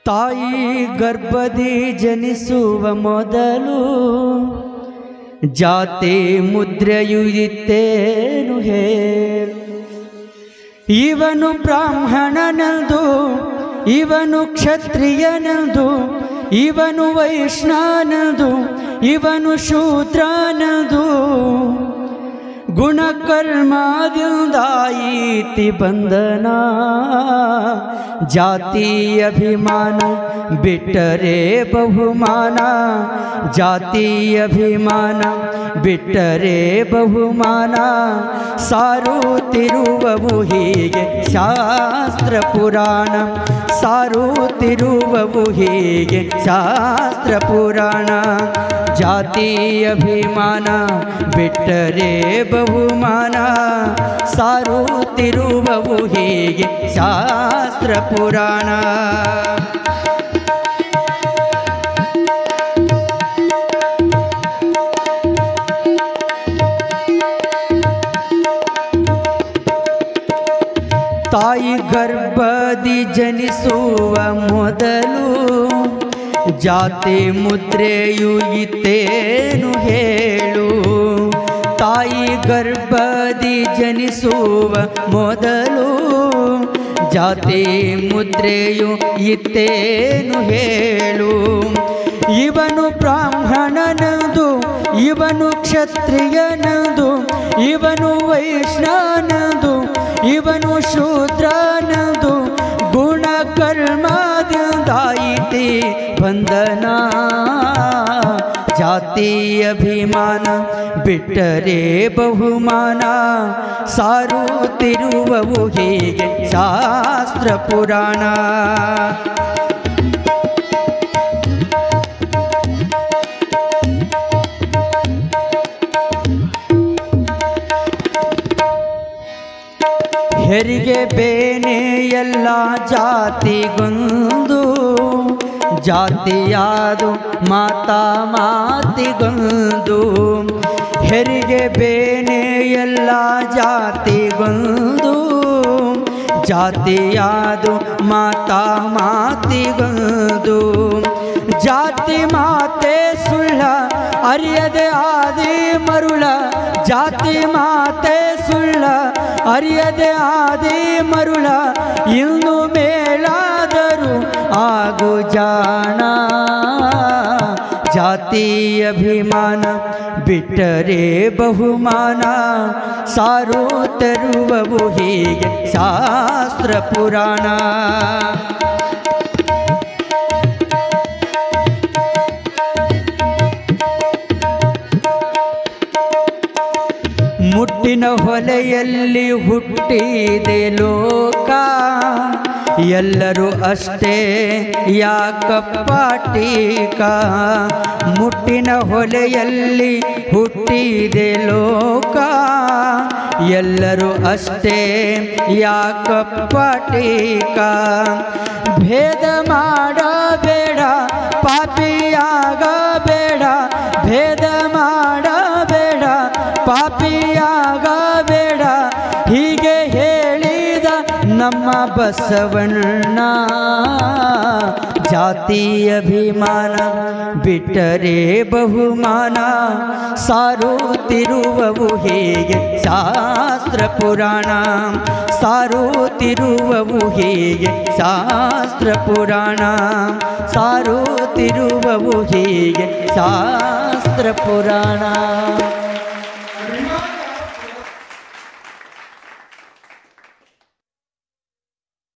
ತಾಯಿ ಗರ್ಭದಿ ಜನಿಸುವ ಮೊದಲು ಜಾತಿ ಮುದ್ರೆಯು ಇತ್ತೇನು ಹೇಳು ಇವನು ಬ್ರಾಹ್ಮಣನೆಂದು ಇವನು ಕ್ಷತ್ರಿಯನೆಂದು ಇವನು ವೈಷ್ಣನೆಂದು ಇವನು ಶೂದ್ರನೆಂದು ಗುಣಕರ್ಮದಿಂದಾಯಿತಿ ಬಂಧನ ಜಾತಿ ಅಭಿಮಾನ ಬಿಟ್ಟರೆ ಬಹುಮಾನ ಜಾತಿ ಅಭಿಮಾನ ಬಿಟ್ಟರೆ ಬಹುಮಾನ ಸಾರುತ್ತಿರುವವು ಹೀಗೆ ಶಾಸ್ತ್ರ ಪುರಾಣ ಸಾರುತ್ತಿರುವವು ಹೀಗೆ ಶಾಸ್ತ್ರ ಪುರಾಣ ಜಾತಿ ಅಭಿಮಾನ ಬಿಟ್ಟರೆ ಬಹುಮಾನ ಸಾರುತ್ತಿರುವವು ಹೀಗೆ ಶಾಸ್ತ್ರ ಪುರಾಣ ತಾಯಿ ಗರ್ಭದಿ ಜನಿಸುವ ಮೊದಲು ಜಾತಿ ಮುದ್ರೆಯು ಇತ್ತೇನು ಹೇಳು ತಾಯಿ ಗರ್ಭದಿ ಜನಿಸುವ ಮೊದಲು ಜಾತಿ ಮುದ್ರೆಯು ಇತ್ತೇನು ಹೇಳು ಇವನು ಬ್ರಾಹ್ಮಣನದು ಇವನು ಕ್ಷತ್ರಿಯನದು ಇವನು ವೈಷ್ಣನದು ಇವನು ಶೂದ್ರನದು ಗುಣ ಕರ್ಮದಿಂದಾಯಿತಿ ಬಂಧನ ಜಾತಿ ಅಭಿಮಾನ ಬಿಟ್ಟರೆ ಬಹುಮಾನ ಸಾರುತ್ತಿರುವವು ಹೀಗೆ ಶಾಸ್ತ್ರ ಪುರಾಣ ಹೆರಿಗೆ ಬೇನೆ ಎಲ್ಲ ಜಾತಿಗೊಂದು ಜಾತಿಯಾದು ಮಾತಾ ಮಾತಿಗೊಂದು ಹೆರಿಗೆ ಬೇನೆ ಎಲ್ಲ ಜಾತಿಗೊಂದು ಜಾತಿಯಾದು ಮಾತಾ ಮಾತಿಗೊಂದು ಜಾತಿ ಮಾತೆ ಸುಳ್ಳ ಅರಿಯದೆ ಆದಿ ಮರುಳ ಜಾತಿ ಮಾತೆ ಸುಳ್ಳ ಅರಿಯದೆ ಆದಿ ಮರುಳ ಇನ್ನು ಮೇಲಾದರೂ ಆಗು ಜಾಣ ಜಾತಿ ಅಭಿಮಾನ ಬಿಟ್ಟರೆ ಬಹುಮಾನ ಸಾರು ತರುವವು ಹೀಗೆ ಶಾಸ್ತ್ರ ಪುರಾಣ ಮುಟ್ಟಿನ ಹೊಲೆಯಲ್ಲಿ ಹುಟ್ಟಿದೆ ಲೋಕ ಎಲ್ಲರೂ ಅಷ್ಟೇ ಯಾಕಪ್ಪ ಟೀಕ ಮುಟ್ಟಿನ ಹೊಲೆಯಲ್ಲಿ ಹುಟ್ಟಿದೆ ಲೋಕ ಎಲ್ಲರೂ ಅಷ್ಟೇ ಯಾಕಪ್ಪ ಟೀಕ ಭೇದ ಮಾಡಬೇಡ ಪಾಪಿಯಾಗಬೇಡ ಭೇದ ಮಾಡಬೇಡ ಪಾಪಿಯಾಗಬೇಡ ಹೀಗೆ ಹೇಳಿದ ನಮ್ಮ ಬಸವಣ್ಣ ಜಾತಿ ಅಭಿಮಾನ ಬಿಟ್ಟರೆ ಬಹುಮಾನ ಸಾರುತ್ತಿರುವವು ಹೇಗೆ ಶಾಸ್ತ್ರ ಪುರಾಣ ಸಾರುತ್ತಿರುವವು ಹೇಗೆ ಶಾಸ್ತ್ರ ಪುರಾಣ ಸಾರುತ್ತಿರುವವು ಹೇಗೆ ಶಾಸ್ತ್ರ ಪುರಾಣ